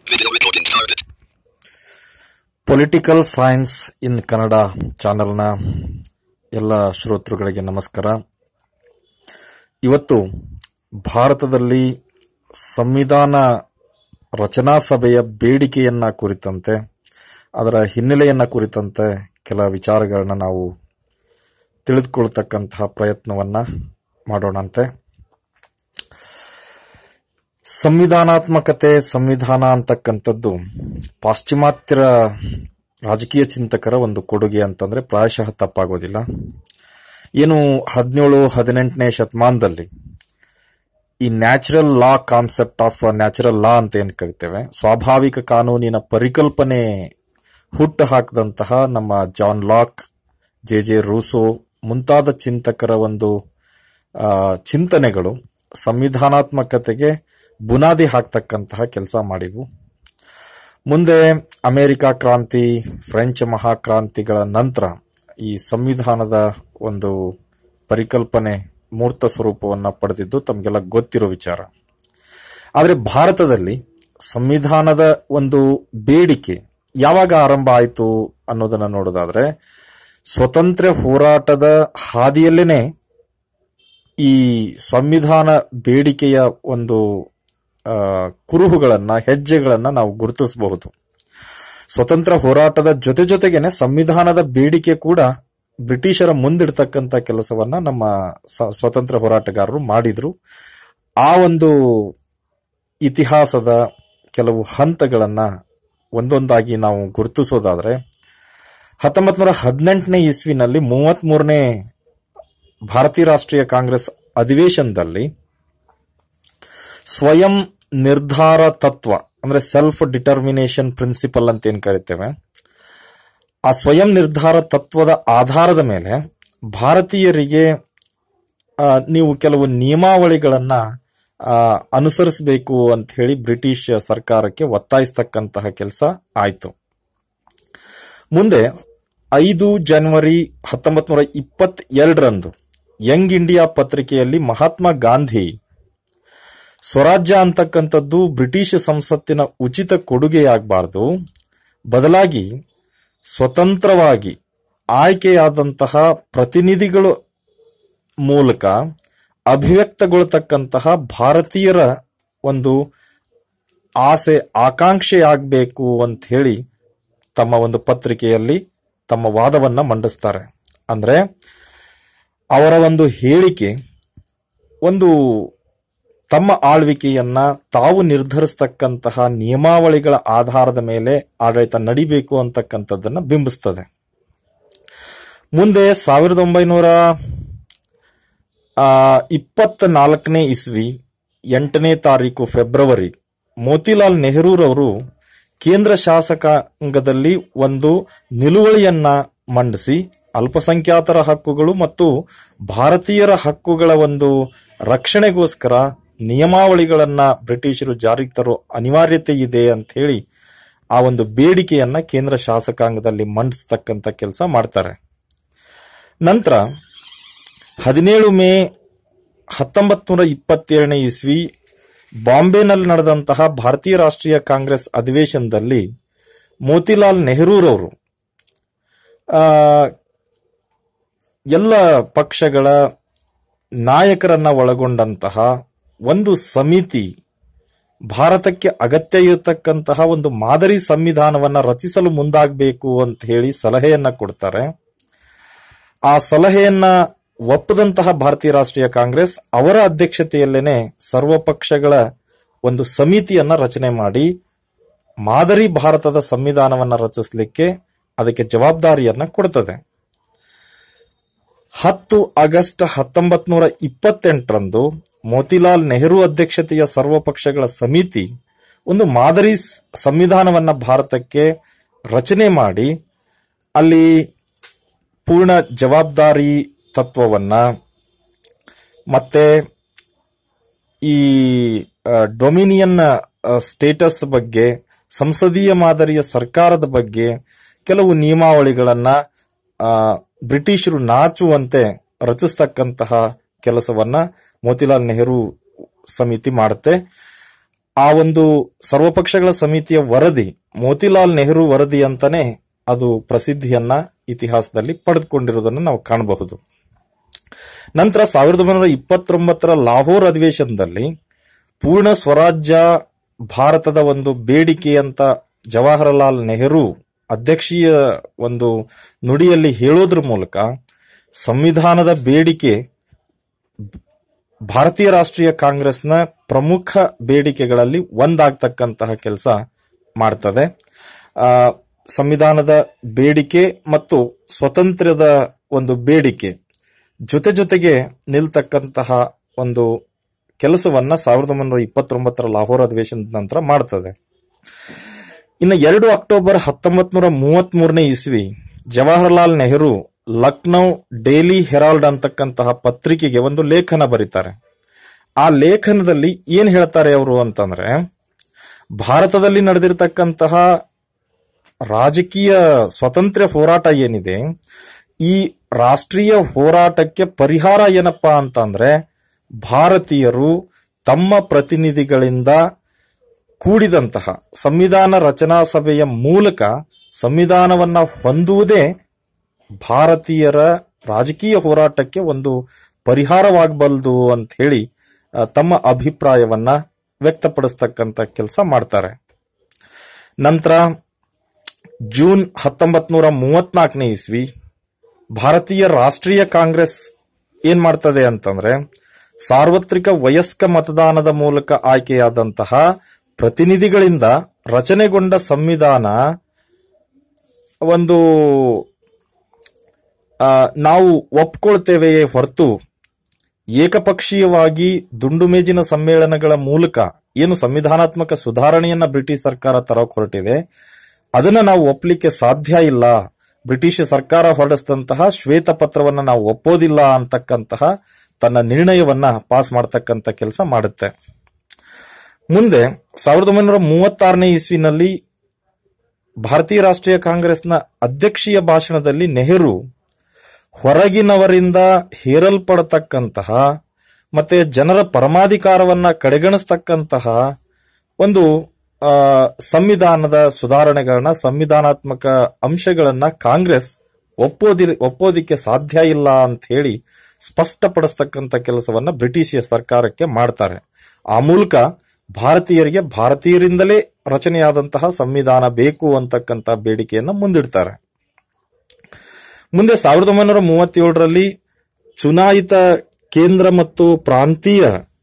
Video recording started. Political science in Kannada ಚಾನೆಲ್ನ ಎಲ್ಲ ಶ್ರೋತೃಗಳಿಗೆ ನಮಸ್ಕಾರ ಇವತ್ತು ಭಾರತದಲ್ಲಿ ಸಂವಿಧಾನ ರಚನಾ ಸಭೆಯ ಬೇಡಿಕೆಯನ್ನ ಕುರಿತಂತೆ ಅದರ ಹಿನ್ನೆಲೆಯನ್ನ ಕುರಿತಂತೆ ಕೆಲ ವಿಚಾರಗಳನ್ನ ನಾವು ತಿಳಿದುಕೊಳ್ತಕ್ಕಂತಹ ಪ್ರಯತ್ನವನ್ನ ಮಾಡೋಣಂತೆ ಸಂವಿಧಾನಾತ್ಮಕತೆ ಸಂವಿಧಾನ ಅಂತಕ್ಕಂಥದ್ದು ಪಾಶ್ಚಿಮಾತ್ಯರ ರಾಜಕೀಯ ಚಿಂತಕರ ಒಂದು ಕೊಡುಗೆ ಅಂತಂದ್ರೆ ಪ್ರಾಯಶಃ ತಪ್ಪಾಗೋದಿಲ್ಲ ಏನು ಹದಿನೇಳು ಹದಿನೆಂಟನೇ ಶತಮಾನದಲ್ಲಿ ಈ natural law concept of natural law ಅಂತ ಏನ್ ಕರಿತೇವೆ ಸ್ವಾಭಾವಿಕ ಕಾನೂನಿನ ಪರಿಕಲ್ಪನೆ ಹುಟ್ಟು ಹಾಕಿದಂತಹ ನಮ್ಮ John Locke J J Rousseau ಮುಂತಾದ ಚಿಂತಕರ ಒಂದು ಆ, ಚಿಂತನೆಗಳು ಸಂವಿಧಾನಾತ್ಮಕತೆಗೆ ಬುನಾದಿ ಹಾಕ್ತಕ್ಕಂತಹ ಕೆಲಸ ಮಾಡಿದ್ವು ಮುಂದೆ ಅಮೆರಿಕ ಕ್ರಾಂತಿ ಫ್ರೆಂಚ್ ಮಹಾಕ್ರಾಂತಿಗಳ ನಂತರ ಈ ಸಂವಿಧಾನದ ಒಂದು ಪರಿಕಲ್ಪನೆ ಮೂರ್ತ ಸ್ವರೂಪವನ್ನು ಪಡೆದಿದ್ದು ತಮಗೆಲ್ಲ ಗೊತ್ತಿರೋ ವಿಚಾರ ಆದರೆ ಭಾರತದಲ್ಲಿ ಸಂವಿಧಾನದ ಒಂದು ಬೇಡಿಕೆ ಯಾವಾಗ ಆರಂಭ ಆಯಿತು ಅನ್ನೋದನ್ನ ನೋಡೋದಾದ್ರೆ ಸ್ವತಂತ್ರ ಹೋರಾಟದ ಹಾದಿಯಲ್ಲೇನೆ ಈ ಸಂವಿಧಾನ ಬೇಡಿಕೆಯ ಒಂದು ಆ, ಕುರುಹುಗಳನ್ನ ಹೆಜ್ಜೆಗಳನ್ನ ನಾವು ಗುರುತಿಸಬಹುದು ಸ್ವತಂತ್ರ ಹೋರಾಟದ ಜೊತೆ ಜೊತೆಗೇನೆ ಸಂವಿಧಾನದ ಬೇಡಿಕೆ ಕೂಡ ಬ್ರಿಟಿಷರ ಮುಂದಿಡ್ತಕ್ಕಂಥ ಕೆಲಸವನ್ನ ನಮ್ಮ ಸ- ಸ್ವತಂತ್ರ ಹೋರಾಟಗಾರರು ಮಾಡಿದ್ರು ಆ ಒಂದು ಇತಿಹಾಸದ ಕೆಲವು ಹಂತಗಳನ್ನ ಒಂದೊಂದಾಗಿ ನಾವು ಗುರುತಿಸೋದಾದ್ರೆ ಹತ್ತೊಂಬತ್ ನೂರ ಹದಿನೆಂಟನೇ ಇಸ್ವಿನಲ್ಲಿ ಮೂವತ್ತ್ ಮೂರನೇ ಭಾರತೀಯ ರಾಷ್ಟ್ರೀಯ ಕಾಂಗ್ರೆಸ್ ಅಧಿವೇಶನದಲ್ಲಿ ಸ್ವಯಂ ನಿರ್ಧಾರ ತತ್ವ ಅಂದ್ರೆ ಸೆಲ್ಫ್ ಡಿಟರ್ಮಿನೇಷನ್ ಪ್ರಿನ್ಸಿಪಲ್ ಅಂತ ಏನ್ ಕರಿತೇವೆ ಆ ಸ್ವಯಂ ನಿರ್ಧಾರ ತತ್ವದ ಆಧಾರದ ಮೇಲೆ ಭಾರತೀಯರಿಗೆ ಆ, ನೀವು ಕೆಲವು ನಿಯಮಾವಳಿಗಳನ್ನ ಆ, ಅನುಸರಿಸಬೇಕು ಅಂತ ಹೇಳಿ ಬ್ರಿಟಿಷ್ ಸರ್ಕಾರಕ್ಕೆ ಒತ್ತಾಯಿಸ್ತಕ್ಕಂತಹ ಕೆಲಸ ಆಯ್ತು ಮುಂದೆ ಐದು ಜನವರಿ ಹತ್ತೊಂಬತ್ ನೂರ ಇಪ್ಪತ್ತೆರಡರಂದು ಯಂಗ್ ಇಂಡಿಯಾ ಪತ್ರಿಕೆಯಲ್ಲಿ ಮಹಾತ್ಮ ಗಾಂಧಿ ಸ್ವರಾಜ್ಯ ಅಂತಕ್ಕಂಥದ್ದು ಬ್ರಿಟಿಷ್ ಸಂಸತ್ತಿನ ಉಚಿತ ಕೊಡುಗೆಯಾಗಬಾರದು ಬದಲಾಗಿ ಸ್ವತಂತ್ರವಾಗಿ ಆಯ್ಕೆಯಾದಂತಹ ಪ್ರತಿನಿಧಿಗಳು ಮೂಲಕ ಅಭಿವ್ಯಕ್ತಗೊಳ್ತಕ್ಕಂತಹ ಭಾರತೀಯರ ಒಂದು ಆಸೆ ಆಕಾಂಕ್ಷೆ ಆಗಬೇಕು ಅಂತ ಹೇಳಿ ತಮ್ಮ ಒಂದು ಪತ್ರಿಕೆಯಲ್ಲಿ ತಮ್ಮ ವಾದವನ್ನ ಮಂಡಿಸ್ತಾರೆ ಅಂದ್ರೆ ಅವರ ಒಂದು ಹೇಳಿಕೆ ಒಂದು ತಮ್ಮ ಆಳ್ವಿಕೆಯನ್ನ ತಾವು ನಿರ್ಧರಿಸ್ತಕ್ಕಂತಹ ನಿಯಮಾವಳಿಗಳ ಆಧಾರದ ಮೇಲೆ ಆಡಳಿತ ನಡಿಬೇಕು ಅಂತಕ್ಕಂಥದ್ದನ್ನ ಬಿಂಬಿಸ್ತದೆ ಮುಂದೆ ಸಾವಿರದ ಒಂಬೈನೂರ ಇಪ್ಪತ್ತ ನಾಲ್ಕನೇ ಇಸ್ವಿ ಎಂಟನೇ ತಾರೀಕು ಫೆಬ್ರವರಿ ಮೋತಿಲಾಲ್ ನೆಹರೂರವರು ಕೇಂದ್ರ ಶಾಸಕಾಂಗದಲ್ಲಿ ಒಂದು ನಿಲುವಳಿಯನ್ನ ಮಂಡಿಸಿ ಅಲ್ಪಸಂಖ್ಯಾತರ ಹಕ್ಕುಗಳು ಮತ್ತು ಭಾರತೀಯರ ಹಕ್ಕುಗಳ ಒಂದು ರಕ್ಷಣೆಗೋಸ್ಕರ ನಿಯಮಾವಳಿಗಳನ್ನ ಬ್ರಿಟಿಷರು ಜಾರಿಗೆ ತರೋ ಅನಿವಾರ್ಯತೆ ಇದೆ ಅಂತ ಹೇಳಿ ಆ ಒಂದು ಬೇಡಿಕೆಯನ್ನ ಕೇಂದ್ರ ಶಾಸಕಾಂಗದಲ್ಲಿ ಮಂಡಿಸ್ತಕ್ಕಂಥ ಕೆಲಸ ಮಾಡ್ತಾರೆ ನಂತರ ಹದಿನೇಳು ಮೇ ಹತ್ತೊಂಬತ್ ನೂರ ಇಪ್ಪತ್ತೇಳನೇ ಇಸ್ವಿ ಬಾಂಬೆನಲ್ಲಿ ನಡೆದಂತಹ ಭಾರತೀಯ ರಾಷ್ಟ್ರೀಯ ಕಾಂಗ್ರೆಸ್ ಅಧಿವೇಶನದಲ್ಲಿ ಮೋತಿಲಾಲ್ ನೆಹರೂರವರು ಆ, ಎಲ್ಲ ಪಕ್ಷಗಳ ನಾಯಕರನ್ನ ಒಳಗೊಂಡಂತಹ ಒಂದು ಸಮಿತಿ ಭಾರತಕ್ಕೆ ಅಗತ್ಯ ಇರತಕ್ಕಂತಹ ಒಂದು ಮಾದರಿ ಸಂವಿಧಾನವನ್ನ ರಚಿಸಲು ಮುಂದಾಗಬೇಕು ಅಂತ ಹೇಳಿ ಸಲಹೆಯನ್ನ ಕೊಡ್ತಾರೆ ಆ ಸಲಹೆಯನ್ನ ಒಪ್ಪದಂತಹ ಭಾರತೀಯ ರಾಷ್ಟ್ರೀಯ ಕಾಂಗ್ರೆಸ್ ಅವರ ಅಧ್ಯಕ್ಷತೆಯಲ್ಲೇನೆ ಸರ್ವ ಪಕ್ಷಗಳ ಒಂದು ಸಮಿತಿಯನ್ನ ರಚನೆ ಮಾಡಿ ಮಾದರಿ ಭಾರತದ ಸಂವಿಧಾನವನ್ನ ರಚಿಸಲಿಕ್ಕೆ ಅದಕ್ಕೆ ಜವಾಬ್ದಾರಿಯನ್ನ ಕೊಡ್ತದೆ ಹತ್ತು ಆಗಸ್ಟ್ ಹತ್ತೊಂಬತ್ ನೂರ ಇಪ್ಪತ್ತೆಂಟರಂದು ಮೋತಿಲಾಲ್ ನೆಹರು ಅಧ್ಯಕ್ಷತೆಯ ಸರ್ವಪಕ್ಷಗಳ ಸಮಿತಿ ಒಂದು ಮಾದರಿ ಸ್- ಸಂವಿಧಾನವನ್ನ ಭಾರತಕ್ಕೆ ರಚನೆ ಮಾಡಿ ಅಲ್ಲಿ ಪೂರ್ಣ ಜವಾಬ್ದಾರಿ ತತ್ವವನ್ನ ಮತ್ತೆ ಈ ಡೊಮಿನಿಯನ್ ಸ್ಟೇಟಸ್ ಬಗ್ಗೆ ಸಂಸದೀಯ ಮಾದರಿಯ ಸರ್ಕಾರದ ಬಗ್ಗೆ ಕೆಲವು ನಿಯಮಾವಳಿಗಳನ್ನ ಆ, ಬ್ರಿಟಿಷರು ನಾಚುವಂತೆ ರಚಿಸ್ತಕ್ಕಂತಹ ಕೆಲಸವನ್ನ ಮೋತಿಲಾಲ್ ನೆಹರು ಸಮಿತಿ ಮಾಡುತ್ತೆ ಆ ಒಂದು ಸರ್ವಪಕ್ಷಗಳ ಸಮಿತಿಯ ವರದಿ ಮೋತಿಲಾಲ್ ನೆಹರು ವರದಿ ಅಂತಾನೆ ಅದು ಪ್ರಸಿದ್ಧಿಯನ್ನ ಇತಿಹಾಸದಲ್ಲಿ ಪಡೆದುಕೊಂಡಿರುವುದನ್ನು ನಾವು ಕಾಣಬಹುದು ನಂತರ ಸಾವಿರದ ಒಂಬೈನೂರ ಇಪ್ಪತ್ತೊಂಬತ್ತರ ಲಾಹೋರ್ ಅಧಿವೇಶನದಲ್ಲಿ ಪೂರ್ಣ ಸ್ವರಾಜ್ಯ ಭಾರತದ ಒಂದು ಬೇಡಿಕೆ ಅಂತ ಜವಾಹರಲಾಲ್ ನೆಹರು ಅಧ್ಯಕ್ಷೀಯ ಒಂದು ನುಡಿಯಲ್ಲಿ ಹೇಳೋದ್ರ ಮೂಲಕ ಸಂವಿಧಾನದ ಬೇಡಿಕೆ ಭಾರತೀಯ ರಾಷ್ಟ್ರೀಯ ಕಾಂಗ್ರೆಸ್ನ ಪ್ರಮುಖ ಬೇಡಿಕೆಗಳಲ್ಲಿ ಒಂದಾಗ್ತಕ್ಕಂತಹ ಕೆಲಸ ಮಾಡ್ತದೆ ಆ, ಸಂವಿಧಾನದ ಬೇಡಿಕೆ ಮತ್ತು ಸ್ವತಂತ್ರದ ಒಂದು ಬೇಡಿಕೆ ಜೊತೆ ಜೊತೆಗೆ ನಿಲ್ತಕ್ಕಂತಹ ಒಂದು ಕೆಲಸವನ್ನ ಸಾವಿರದ ಒಂಬೈನೂರ ಇಪ್ಪತ್ತೊಂಬತ್ತರ ಲಾಹೋರ್ ಅಧಿವೇಶನದ ನಂತರ ಮಾಡ್ತದೆ ಇನ್ನು ಎರಡು ಅಕ್ಟೋಬರ್ ಹತ್ತೊಂಬತ್ ನೂರ ಮೂವತ್ತ್ ಮೂರನೇ ಇಸ್ವಿ ಜವಾಹರಲಾಲ್ ನೆಹರು ಲಕ್ನೌ ಡೈಲಿ ಹೆರಾಲ್ಡ್ ಅಂತಕ್ಕಂತಹ ಪತ್ರಿಕೆಗೆ ಒಂದು ಲೇಖನ ಬರೀತಾರೆ ಆ ಲೇಖನದಲ್ಲಿ ಏನ್ ಹೇಳ್ತಾರೆ ಅವರು ಅಂತಂದ್ರೆ ಭಾರತದಲ್ಲಿ ನಡೆದಿರ್ತಕ್ಕಂತಹ ರಾಜಕೀಯ ಸ್ವಾತಂತ್ರ್ಯ ಹೋರಾಟ ಏನಿದೆ ಈ ರಾಷ್ಟ್ರೀಯ ಹೋರಾಟಕ್ಕೆ ಪರಿಹಾರ ಏನಪ್ಪಾ ಅಂತಂದ್ರೆ ಭಾರತೀಯರು ತಮ್ಮ ಪ್ರತಿನಿಧಿಗಳಿಂದ ಕೂಡಿದಂತಹ ಸಂವಿಧಾನ ರಚನಾ ಸಭೆಯ ಮೂಲಕ ಸಂವಿಧಾನವನ್ನ ಹೊಂದುವುದೇ ಭಾರತೀಯರ ರಾಜಕೀಯ ಹೋರಾಟಕ್ಕೆ ಒಂದು ಪರಿಹಾರವಾಗಬಲ್ಲದು ಅಂತ ಹೇಳಿ ಆ, ತಮ್ಮ ಅಭಿಪ್ರಾಯವನ್ನ ವ್ಯಕ್ತಪಡಿಸ್ತಕ್ಕಂಥ ಕೆಲಸ ಮಾಡ್ತಾರೆ ನಂತರ ಜೂನ್ ಹತ್ತೊಂಬತ್ ನೂರ ಮೂವತ್ನಾಲ್ಕನೇ ಇಸ್ವಿ ಭಾರತೀಯ ರಾಷ್ಟ್ರೀಯ ಕಾಂಗ್ರೆಸ್ ಏನ್ ಮಾಡ್ತದೆ ಅಂತಂದ್ರೆ ಸಾರ್ವತ್ರಿಕ ವಯಸ್ಕ ಮತದಾನದ ಮೂಲಕ ಆಯ್ಕೆಯಾದಂತಹ ಪ್ರತಿನಿಧಿಗಳಿಂದ ರಚನೆಗೊಂಡ ಸಂವಿಧಾನ ಒಂದು ಆ, ನಾವು ಒಪ್ಕೊಳ್ತೇವೆಯೇ ಹೊರತು ಏಕಪಕ್ಷೀಯವಾಗಿ ದುಂಡು ಮೇಜಿನ ಸಮ್ಮೇಳನಗಳ ಮೂಲಕ ಏನು ಸಂವಿಧಾನಾತ್ಮಕ ಸುಧಾರಣೆಯನ್ನ ಬ್ರಿಟಿಷ್ ಸರ್ಕಾರ ತರೋಕ್ ಹೊರಟಿದೆ ಅದನ್ನ ನಾವು ಒಪ್ಪಲಿಕ್ಕೆ ಸಾಧ್ಯ ಇಲ್ಲ ಬ್ರಿಟಿಷ್ ಸರ್ಕಾರ ಹೊರಡಿಸಿದಂತಹ ಶ್ವೇತ ಪತ್ರವನ್ನ ನಾವು ಒಪ್ಪೋದಿಲ್ಲ ಅಂತಕ್ಕಂತಹ ತನ್ನ ನಿರ್ಣಯವನ್ನ ಪಾಸ್ ಮಾಡತಕ್ಕಂತ ಕೆಲಸ ಮಾಡುತ್ತೆ ಮುಂದೆ ಸಾವಿರದ ಒಂಬೈನೂರ ಮೂವತ್ತಾರನೇ ಇಸ್ವಿನಲ್ಲಿ ಭಾರತೀಯ ರಾಷ್ಟ್ರೀಯ ಕಾಂಗ್ರೆಸ್ನ ಅಧ್ಯಕ್ಷೀಯ ಭಾಷಣದಲ್ಲಿ ನೆಹರು ಹೊರಗಿನವರಿಂದ ಹೇರಲ್ಪಡತಕ್ಕಂತಹ ಮತ್ತೆ ಜನರ ಪರಮಾಧಿಕಾರವನ್ನ ಕಡೆಗಣಿಸ್ತಕ್ಕಂತಹ ಒಂದು ಆ, ಸಂವಿಧಾನದ ಸುಧಾರಣೆಗಳನ್ನ ಸಂವಿಧಾನಾತ್ಮಕ ಅಂಶಗಳನ್ನ ಕಾಂಗ್ರೆಸ್ ಒಪ್ಪೋದಿ ಒಪ್ಪೋದಿಕ್ಕೆ ಸಾಧ್ಯ ಇಲ್ಲ ಅಂತ ಹೇಳಿ ಸ್ಪಷ್ಟಪಡಿಸ್ತಕ್ಕಂಥ ಕೆಲಸವನ್ನ ಬ್ರಿಟಿಷ್ ಸರ್ಕಾರಕ್ಕೆ ಮಾಡ್ತಾರೆ ಆ ಮೂಲಕ ಭಾರತೀಯರಿಗೆ ಭಾರತೀಯರಿಂದಲೇ ರಚನೆಯಾದಂತಹ ಸಂವಿಧಾನ ಬೇಕು ಅಂತಕ್ಕಂಥ ಬೇಡಿಕೆಯನ್ನ ಮುಂದಿಡ್ತಾರೆ ಮುಂದೆ ಸಾವಿರದ ಒಂಬೈನೂರ ಮೂವತ್ತೇಳರಲ್ಲಿ ಚುನಾಯಿತ ಕೇಂದ್ರ ಮತ್ತು ಪ್ರಾಂತೀಯ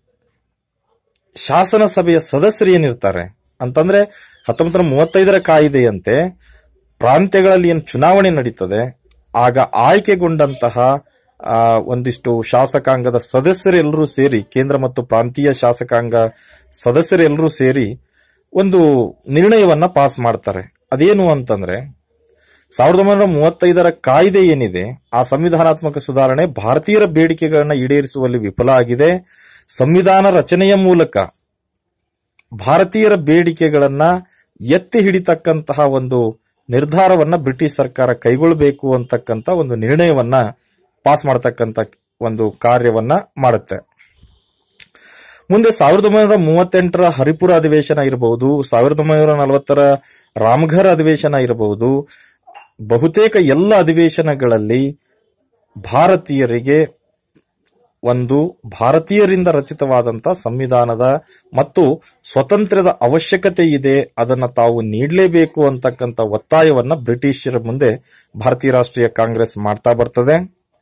ಶಾಸನ ಸಭೆಯ ಸದಸ್ಯರು ಏನಿರ್ತಾರೆ ಅಂತಂದ್ರೆ ಹತ್ತೊಂಬತ್ತು ನೂರ ಮೂವತ್ತೈದರ ಕಾಯಿದೆಯಂತೆ ಪ್ರಾಂತ್ಯಗಳಲ್ಲಿ ಏನು ಚುನಾವಣೆ ನಡೀತದೆ ಆಗ ಆಯ್ಕೆಗೊಂಡಂತಹ ಆ, ಒಂದಿಷ್ಟು ಶಾಸಕಾಂಗದ ಸದಸ್ಯರೆಲ್ಲರೂ ಸೇರಿ ಕೇಂದ್ರ ಮತ್ತು ಪ್ರಾಂತೀಯ ಶಾಸಕಾಂಗ ಸದಸ್ಯರೆಲ್ಲರೂ ಸೇರಿ ಒಂದು ನಿರ್ಣಯವನ್ನ ಪಾಸ್ ಮಾಡ್ತಾರೆ ಅದೇನು ಅಂತಂದ್ರೆ ಸಾವಿರದ ಒಂಬೈನೂರ ಮೂವತ್ತೈದರ ಕಾಯ್ದೆ ಏನಿದೆ ಆ ಸಂವಿಧಾನಾತ್ಮಕ ಸುಧಾರಣೆ ಭಾರತೀಯರ ಬೇಡಿಕೆಗಳನ್ನ ಈಡೇರಿಸುವಲ್ಲಿ ವಿಫಲ ಆಗಿದೆ ಸಂವಿಧಾನ ರಚನೆಯ ಮೂಲಕ ಭಾರತೀಯರ ಬೇಡಿಕೆಗಳನ್ನ ಎತ್ತಿ ಹಿಡಿತಕ್ಕಂತಹ ಒಂದು ನಿರ್ಧಾರವನ್ನ ಬ್ರಿಟಿಷ್ ಸರ್ಕಾರ ಕೈಗೊಳ್ಳಬೇಕು ಅಂತಕ್ಕಂಥ ಒಂದು ನಿರ್ಣಯವನ್ನ ಪಾಸ್ ಮಾಡತಕ್ಕಂಥ ಒಂದು ಕಾರ್ಯವನ್ನ ಮಾಡುತ್ತೆ ಮುಂದೆ ಸಾವಿರದ ಒಂಬೈನೂರ ಮೂವತ್ತೆಂಟರ ಹರಿಪುರ ಅಧಿವೇಶನ ಇರಬಹುದು ಸಾವಿರದ ಒಂಬೈನೂರ ನಲವತ್ತರ ರಾಮ್ಘರ್ ಅಧಿವೇಶನ ಇರಬಹುದು ಬಹುತೇಕ ಎಲ್ಲ ಅಧಿವೇಶನಗಳಲ್ಲಿ ಭಾರತೀಯರಿಗೆ ಒಂದು ಭಾರತೀಯರಿಂದ ರಚಿತವಾದಂತಹ ಸಂವಿಧಾನದ ಮತ್ತು ಸ್ವತಂತ್ರದ ಅವಶ್ಯಕತೆ ಇದೆ ಅದನ್ನ ತಾವು ನೀಡಲೇಬೇಕು ಅಂತಕ್ಕಂಥ ಒತ್ತಾಯವನ್ನ ಬ್ರಿಟಿಷರ ಮುಂದೆ ಭಾರತೀಯ ರಾಷ್ಟ್ರೀಯ ಕಾಂಗ್ರೆಸ್ ಮಾಡ್ತಾ ಬರ್ತದೆ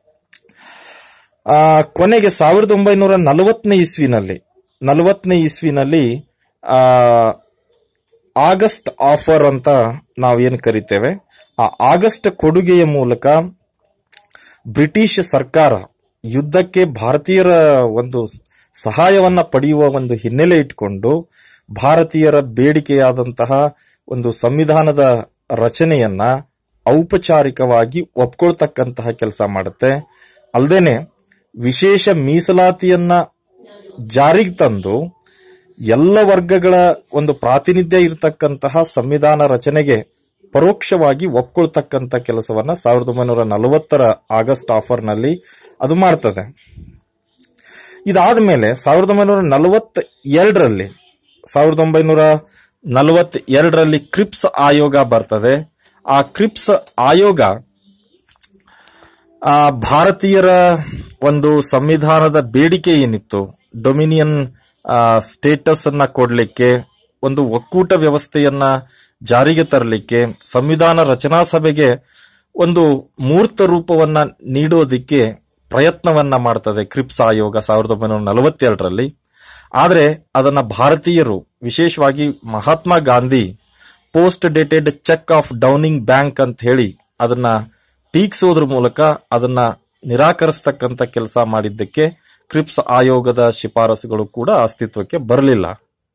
ಆ ಕೊನೆಗೆ ಸಾವಿರದ ಒಂಬೈನೂರ ನಲವತ್ತನೇ ಇಸ್ವಿನಲ್ಲಿ ನಲವತ್ತನೇ ಇಸ್ವಿನಲ್ಲಿ ಆ ಆಗಸ್ಟ್ ಆಫರ್ ಅಂತ ನಾವೇನು ಕರಿತೇವೆ ಆ ಆಗಸ್ಟ್ ಕೊಡುಗೆಯ ಮೂಲಕ ಬ್ರಿಟಿಷ್ ಸರ್ಕಾರ ಯುದ್ಧಕ್ಕೆ ಭಾರತೀಯರ ಒಂದು ಸಹಾಯವನ್ನ ಪಡೆಯುವ ಒಂದು ಹಿನ್ನೆಲೆ ಇಟ್ಕೊಂಡು ಭಾರತೀಯರ ಬೇಡಿಕೆಯಾದಂತಹ ಒಂದು ಸಂವಿಧಾನದ ರಚನೆಯನ್ನ ಔಪಚಾರಿಕವಾಗಿ ಒಪ್ಕೊಳ್ತಕ್ಕಂತಹ ಕೆಲಸ ಮಾಡುತ್ತೆ ಅಲ್ಲದೇನೆ ವಿಶೇಷ ಮೀಸಲಾತಿಯನ್ನ ಜಾರಿಗೆ ತಂದು ಎಲ್ಲ ವರ್ಗಗಳ ಒಂದು ಪ್ರಾತಿನಿಧ್ಯ ಇರತಕ್ಕಂತಹ ಸಂವಿಧಾನ ರಚನೆಗೆ ಪರೋಕ್ಷವಾಗಿ ಒಪ್ಕೊಳ್ತಕ್ಕಂಥ ಕೆಲಸವನ್ನ ಸಾವಿರದ ಒಂಬೈನೂರ ನಲವತ್ತರ ಆಗಸ್ಟ್ ಆಫರ್ನಲ್ಲಿ ಅದು ಮಾಡ್ತದೆ ಇದಾದ ಮೇಲೆ ಸಾವಿರದ ಒಂಬೈನೂರ ನಲವತ್ತ ಎರಡರಲ್ಲಿ ಸಾವಿರದ ಒಂಬೈನೂರ ನಲವತ್ತೆರಡರಲ್ಲಿ ಕ್ರಿಪ್ಸ್ ಆಯೋಗ ಬರ್ತದೆ ಆ ಕ್ರಿಪ್ಸ್ ಆಯೋಗ ಆ ಭಾರತೀಯರ ಒಂದು ಸಂವಿಧಾನದ ಬೇಡಿಕೆ ಏನಿತ್ತು ಡೊಮಿನಿಯನ್ ಸ್ಟೇಟಸ್ ಅನ್ನ ಕೊಡ್ಲಿಕ್ಕೆ ಒಂದು ಒಕ್ಕೂಟ ವ್ಯವಸ್ಥೆಯನ್ನ ಜಾರಿಗೆ ತರಲಿಕ್ಕೆ ಸಂವಿಧಾನ ರಚನಾ ಸಭೆಗೆ ಒಂದು ಮೂರ್ತ ರೂಪವನ್ನ ನೀಡೋದಿಕ್ಕೆ ಪ್ರಯತ್ನವನ್ನ ಮಾಡ್ತದೆ ಕ್ರಿಪ್ಸ್ ಆಯೋಗ ಸಾವಿರದ ಒಂಬೈನೂರ ನಲವತ್ತೆರಡರಲ್ಲಿ ಆದರೆ ಅದನ್ನ ಭಾರತೀಯರು ವಿಶೇಷವಾಗಿ Mahatma Gandhi post dated cheque of downing bank ಅಂತ ಹೇಳಿ ಅದನ್ನ ಟೀಕ್ಸೋದ್ರ ಮೂಲಕ ಅದನ್ನ ನಿರಾಕರಿಸ್ತಕ್ಕಂಥ ಕೆಲಸ ಮಾಡಿದ್ದಕ್ಕೆ ಕ್ರಿಪ್ಸ್ ಆಯೋಗದ ಶಿಫಾರಸುಗಳು ಕೂಡ ಅಸ್ತಿತ್ವಕ್ಕೆ ಬರಲಿಲ್ಲ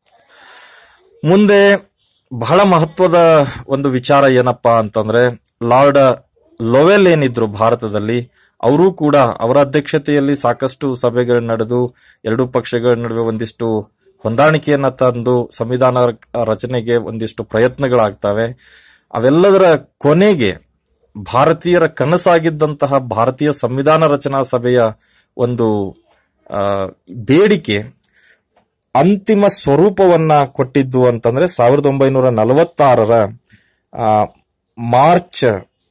ಮುಂದೆ ಬಹಳ ಮಹತ್ವದ ಒಂದು ವಿಚಾರ ಏನಪ್ಪಾ ಅಂತಂದ್ರೆ ಲಾರ್ಡ್ ಲೋವೆಲ್ ಏನಿದ್ರು ಭಾರತದಲ್ಲಿ ಅವರು ಕೂಡ ಅವರ ಅಧ್ಯಕ್ಷತೆಯಲ್ಲಿ ಸಾಕಷ್ಟು ಸಭೆಗಳು ನಡೆದು ಎರಡೂ ಪಕ್ಷಗಳ ನಡುವೆ ಒಂದಿಷ್ಟು ಹೊಂದಾಣಿಕೆಯನ್ನ ತಂದು ಸಂವಿಧಾನ ರಚನೆಗೆ ಒಂದಿಷ್ಟು ಪ್ರಯತ್ನಗಳಾಗ್ತವೆ ಅವೆಲ್ಲದರ ಕೊನೆಗೆ ಭಾರತೀಯರ ಕನಸಾಗಿದ್ದಂತಹ ಭಾರತೀಯ ಸಂವಿಧಾನ ರಚನಾ ಸಭೆಯ ಒಂದು ಆ, ಬೇಡಿಕೆ ಅಂತಿಮ ಸ್ವರೂಪವನ್ನ ಕೊಟ್ಟಿದ್ದು ಅಂತಂದ್ರೆ ಸಾವಿರದ ಒಂಬೈನೂರ ನಲವತ್ತಾರರ ಆ, ಮಾರ್ಚ್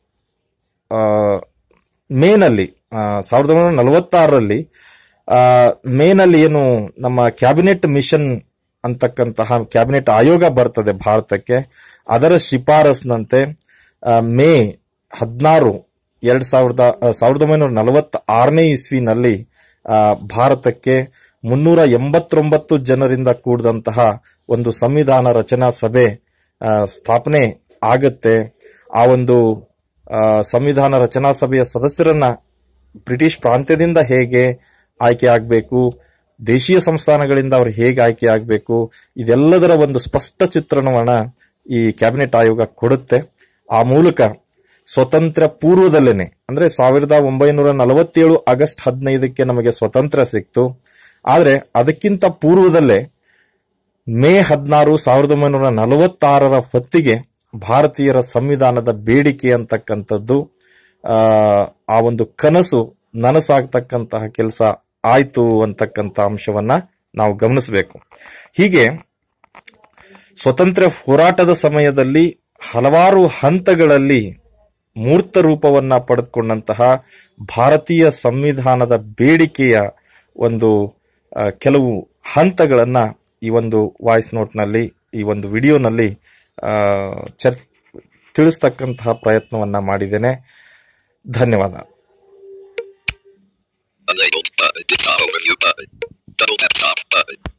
ಆ, ಮೇನಲ್ಲಿ ಆ, ಸಾವಿರದ ಒಂಬೈನೂರ ನಲವತ್ತಾರರಲ್ಲಿ ಆ, ಮೇನಲ್ಲಿ ಏನು ನಮ್ಮ ಕ್ಯಾಬಿನೆಟ್ ಮಿಷನ್ ಅಂತಕ್ಕಂತಹ ಕ್ಯಾಬಿನೆಟ್ ಆಯೋಗ ಬರ್ತದೆ ಭಾರತಕ್ಕೆ ಅದರ ಶಿಫಾರಸ್ನಂತೆ ಆ, ಮೇ ಹದಿನಾರು ಎರಡ್ ಸಾವಿರದ ಆ, ಸಾವಿರದ ಒಂಬೈನೂರ ನಲವತ್ತ ಆರನೇ ಇಸ್ವಿನಲ್ಲಿ ಆ, ಭಾರತಕ್ಕೆ ಮುನ್ನೂರ ಎಂಬತ್ತೊಂಬತ್ತು ಜನರಿಂದ ಕೂಡಿದಂತಹ ಒಂದು ಸಂವಿಧಾನ ರಚನಾ ಸಭೆ ಆ, ಸ್ಥಾಪನೆ ಆಗತ್ತೆ ಆ ಒಂದು ಆ, ಸಂವಿಧಾನ ರಚನಾ ಸಭೆಯ ಸದಸ್ಯರನ್ನ ಬ್ರಿಟಿಷ್ ಪ್ರಾಂತ್ಯದಿಂದ ಹೇಗೆ ಆಯ್ಕೆ ಆಗಬೇಕು ದೇಶೀಯ ಸಂಸ್ಥಾನಗಳಿಂದ ಅವರು ಹೇಗೆ ಆಯ್ಕೆ ಆಗಬೇಕು ಇದೆಲ್ಲದರ ಒಂದು ಸ್ಪಷ್ಟ ಚಿತ್ರಣವನ್ನ ಈ ಕ್ಯಾಬಿನೆಟ್ ಆಯೋಗ ಕೊಡುತ್ತೆ ಆ ಮೂಲಕ ಸ್ವತಂತ್ರ ಪೂರ್ವದಲ್ಲೇನೆ ಅಂದ್ರೆ ಸಾವಿರದ ಒಂಬೈನೂರ ನಲವತ್ತೇಳು ಆಗಸ್ಟ್ ಹದಿನೈದಕ್ಕೆ ನಮಗೆ ಸ್ವತಂತ್ರ ಸಿಕ್ತು ಆದ್ರೆ ಅದಕ್ಕಿಂತ ಪೂರ್ವದಲ್ಲೇ ಮೇ ಹದಿನಾರು ಸಾವಿರದ ಒಂಬೈನೂರ ನಲವತ್ತಾರರ ಹೊತ್ತಿಗೆ ಭಾರತೀಯರ ಸಂವಿಧಾನದ ಬೇಡಿಕೆ ಅಂತಕ್ಕಂಥದ್ದು ಆ, ಆ ಒಂದು ಕನಸು ನನಸಾಗ್ತಕ್ಕಂತಹ ಕೆಲಸ ಆಯ್ತು ಅಂತಕ್ಕಂಥ ಅಂಶವನ್ನ ನಾವು ಗಮನಿಸಬೇಕು ಹೀಗೆ ಸ್ವತಂತ್ರ ಹೋರಾಟದ ಸಮಯದಲ್ಲಿ ಹಲವಾರು ಹಂತಗಳಲ್ಲಿ ಮೂರ್ತ ರೂಪವನ್ನ ಪಡೆದುಕೊಂಡಂತಹ ಭಾರತೀಯ ಸಂವಿಧಾನದ ಬೇಡಿಕೆಯ ಒಂದು ಆ, ಕೆಲವು ಹಂತಗಳನ್ನ ಈ ಒಂದು ವಾಯ್ಸ್ ನೋಟ್ನಲ್ಲಿ ಈ ಒಂದು ವಿಡಿಯೋನಲ್ಲಿ ಆ, ಚರ್ ತಿಳಿಸ್ತಕ್ಕಂತಹ ಪ್ರಯತ್ನವನ್ನ ಮಾಡಿದ್ದೇನೆ ಧನ್ಯವಾದ Unlabeled button. Top overview button. Double tap top button.